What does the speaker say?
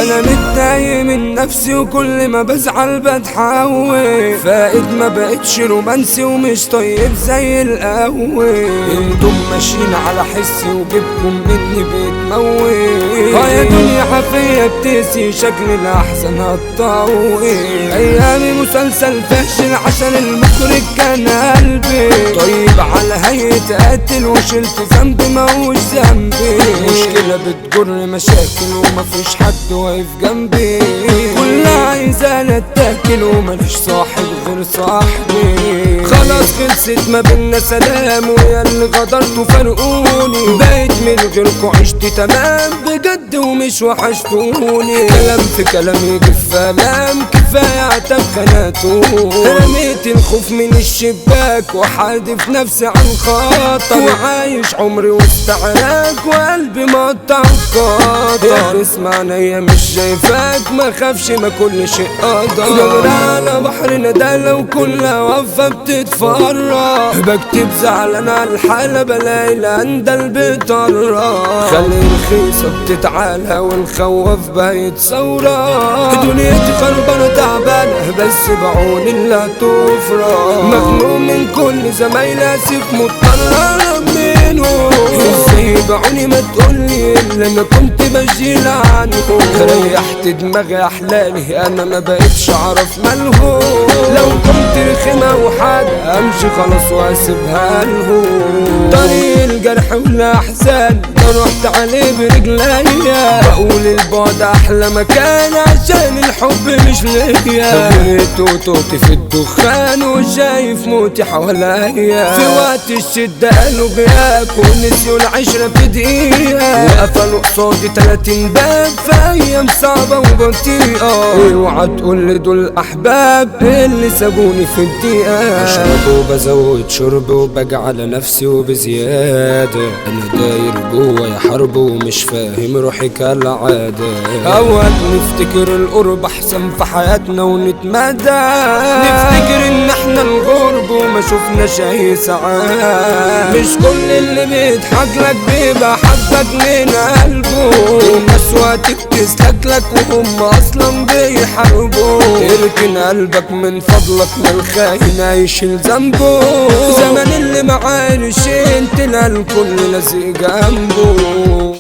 انا متضايق من نفسي وكل ما بزعل بتحول فائد ما بقتش رومانسي ومش طيب زي الاول انتم ماشيين على حسي وجيبكم مني بيتموت اه يا دنيا حفية بتقسي شكل الاحسن هتطول ايامي مسلسل فاشل عشان المخرج كان قلبي طيب على هيئة قاتل وشلت ذنبي ما هوش ذنبي مشكلة بتجر مشاكل ومفيش حد واقف جنبي كلها عايزة نتاكل ومليش صاحب غير صاحبي خلاص خلصت ما بينا سلام ويا اللي غدرتوا فرقوني بقيت من غيركوا عشت تمام بجد ومش وحشتوني كلام في كلام يجي في كلام كفاية عتب خناتو رميت الخوف من الشباك وحادف نفسي عن خاطر وعايش عمري وسط عراك وقلبي مقطع قاطع اسمع عينيا مش شايفاك ما خافش ما كل شيء قدر دور على بحر ندالة وكلها واقفة بتتفرج بكتب زعلان على الحالة بلاقي الاندل بيطرى خلي الخيصة بتتعالى والخوف بقت ثورة دنيتي خربانة تعبانة بس بعون الله تفرج مخنوق من كل زمايلي اسف مضطر منه ازاي بعوني ما تقولي اللي انا كنت بشيل عنه ريحت دماغي احلالي انا ما بقتش اعرف مالهو لو كنت رخمة وحاجة امشي خلاص واسيبها له طريق الجرح والاحزان ده رحت عليه برجليا بقول البعد احلى مكان عشان الحب مش ليا غرقت وتوتي في الدخان وشايف موتي حواليا في وقت الشدة قالوا غياب ونسيوا العشرة في دقيقة وقفلوا قصادي تلاتين باب في أيام صعبة وبطيئة اوعى تقول لي دول أحباب اللي سابوني في الدقيقة بشرب وبزود شرب وبجي على نفسي وبزيادة أنا داير جوا يا حرب ومش فاهم روحي كالعادة أوقات نفتكر القرب أحسن في حياتنا ونتمادى نفتكر إن إحنا الغرب وما شفناش أي سعادة مش كل اللي بيضحك لك بيبقى حبك من قلبه الناس وقتك تسلك لك وهم اصلا بيحاربوا اركن قلبك من فضلك ما الخاين هيشيل ذنبه زمن اللي معاه شيء طلع الكل لازق جنبه